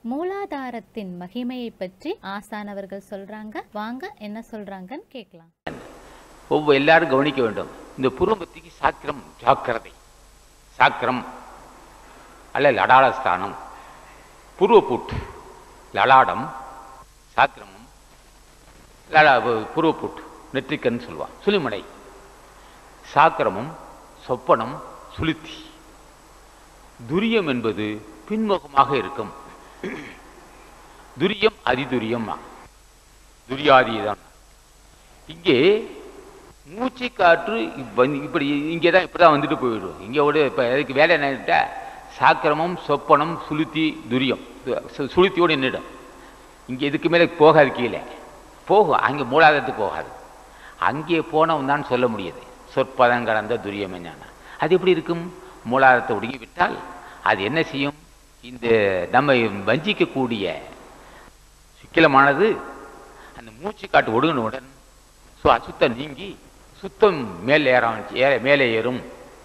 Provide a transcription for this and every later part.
மூலாதாரத்தின் மகிமையை பற்றி ஆசானவர்கள் சொல்றாங்க வாங்க என்ன சொல்றாங்கன்னு கேட்கலாம் ஒவ்வொரு எல்லாரும் கவனிக்க வேண்டும் இந்த புருவமத்திக்கு சாக்கிரம் ஜாக்கிரதை சாக்கிரம் அல்ல லடாலஸ்தானம் புருவப்பூட்டு லலாடம் சாக்கிரமம் லடா புருவப்பூட்டு நெற்றிக்கன்னு சொல்லுவான் சுழிமடை சாக்கிரமம் சொப்பனம் சுளுத்தி துரியம் என்பது பின்முகமாக இருக்கும் துரியம் அதிதுரியம் துரியாதீதான் இங்கே மூச்சு காற்று இப்ப- இப்படி இங்கே தான் இப்படி தான் வந்துட்டு போயிடும் இங்கே ஒரு இப்போ அதுக்கு வேலை என்னட்டா சாக்கிரமம் சொப்பனம் சுளுத்தி துரியம் சு- சுளுத்தியோடு நின்றுடும் இங்கே இதுக்கு மேலே போகாது கீழே போகும் அங்கே மூலாதாரத்துக்கு போகாது அங்கே போனவன் தான் சொல்ல முடியுது சொற்பதம் கடந்த துரியம் என்னன்னா அது எப்படி இருக்கும் மூலாதாரத்தை ஒடுங்கி விட்டால் அது என்ன செய்யும் இந்த நம்ம வஞ்சிக்கக்கூடிய சிக்கலமானது அந்த மூச்சு காட்டு ஒடுங்கினவுடன் ஸோ அசுத்தம் நீங்கி சுத்தம் மேலே ஏற ஏற மேலே ஏறும்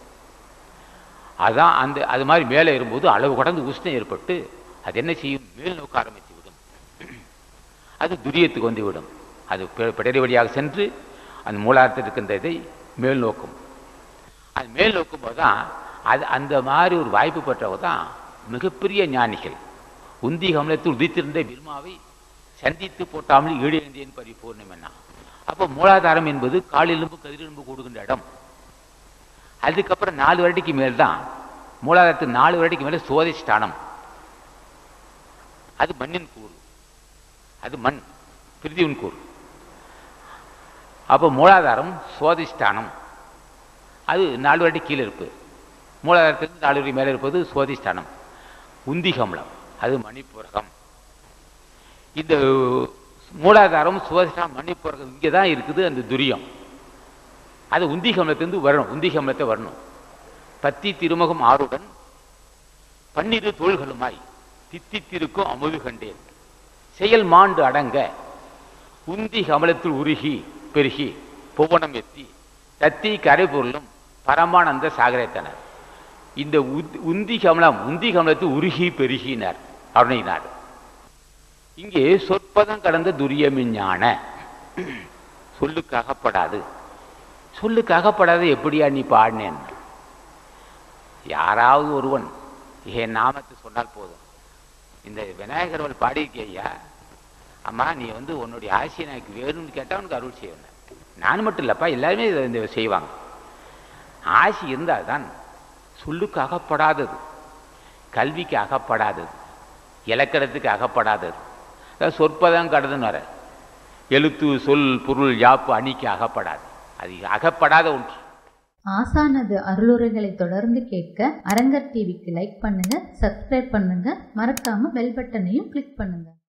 அதான் அந்த அது மாதிரி மேலே ஏறும்போது அளவு கடந்து உஷ்ணம் ஏற்பட்டு அது என்ன செய்யும் மேல் நோக்க ஆரம்பித்து விடும் அது துரியத்துக்கு வந்து விடும் அது பி- பிடரி வழியாக சென்று அந்த மூலாரத்தில் இருக்கின்ற இதை மேல் நோக்கும் அது மேல் நோக்கும்போது தான் அது அந்த மாதிரி ஒரு வாய்ப்பு பெற்றவங்க தான் மிகப்பெரிய ஞானிகள் உந்தி கமலத்தில் உதித்திருந்த பிரம்மாவை சந்தித்து போட்டாமல் ஈழேந்தியன் பரிபூர்ணம் என்ன அப்போ மூலாதாரம் என்பது காலெலும்பு கதிரெலும்பு கூடுகின்ற இடம் அதுக்கப்புறம் நாலு வருடத்துக்கு மேல் தான் மூலாதாரத்துக்கு நாலு வருடத்துக்கு மேலே சோதிஷ்டானம் அது மண்ணின் கூறு அது மண் பிரிதிவின் கூறு அப்போ மூலாதாரம் சுவாதிஷ்டானம் அது நாலு வாட்டி கீழே இருப்பு மூலாதாரத்துக்கு நாலு வரி மேலே இருப்பது சுவாதிஷ்டானம் உந்திகமலம் அது மணிப்புரகம் இந்த மூலாதாரம் சுவாதிஷ்டானம் மணிப்புரகம் இங்கே தான் இருக்குது அந்த துரியம் அது உந்திகமலத்திலிருந்து வரணும் உந்திகமலத்தை வரணும் பத்தி திருமுகம் ஆறுடன் பன்னிரு தோள்களுமாய் தித்தித்திருக்கும் அமுது கண்டேன் செயல் மாண்டு அடங்க உந்தி கமலத்தில் உருகி பெருகி புவனம் எத்தி தத்தி கரை பொருளும் பரமானந்த சாகரத்தனர் இந்த உத்- உந்தி கமலம் உந்தி கமலத்தில் உருகி பெருகினார் அருணினார் இங்கே சொற்பதம் கடந்த துரியமிஞான சொல்லுக்கு அகப்படாது சொல்லுக்கு அகப்படாத எப்படியா நீ பாடினேன் யாராவது ஒருவன் என் நாமத்தை சொன்னால் போதும் இந்த விநாயகர் பாடியிருக்கே ஐயா அம்மா நீ வந்து உன்னுடைய ஆசையை எனக்கு வேணும்னு கேட்டால் உனக்கு அருள் செய்வேன் நான் மட்டும் இல்லைப்பா எல்லாருமே இதை இந்த செய்வாங்க ஆசை இருந்தால் தான் சொல்லுக்கு அகப்படாதது கல்விக்கு அகப்படாதது இலக்கணத்துக்கு அகப்படாதது அதாவது சொற்பதம் கடதுன்னு வர எழுத்து சொல் பொருள் யாப்பு அணிக்கு அகப்படாது அது அகப்படாத ஒன்று ஆசானது அருளுரைகளை தொடர்ந்து கேட்க அரங்கர் டிவிக்கு லைக் பண்ணுங்க சப்ஸ்கிரைப் பண்ணுங்க மறக்காம பெல் பட்டனையும் கிளிக் பண்ணுங்க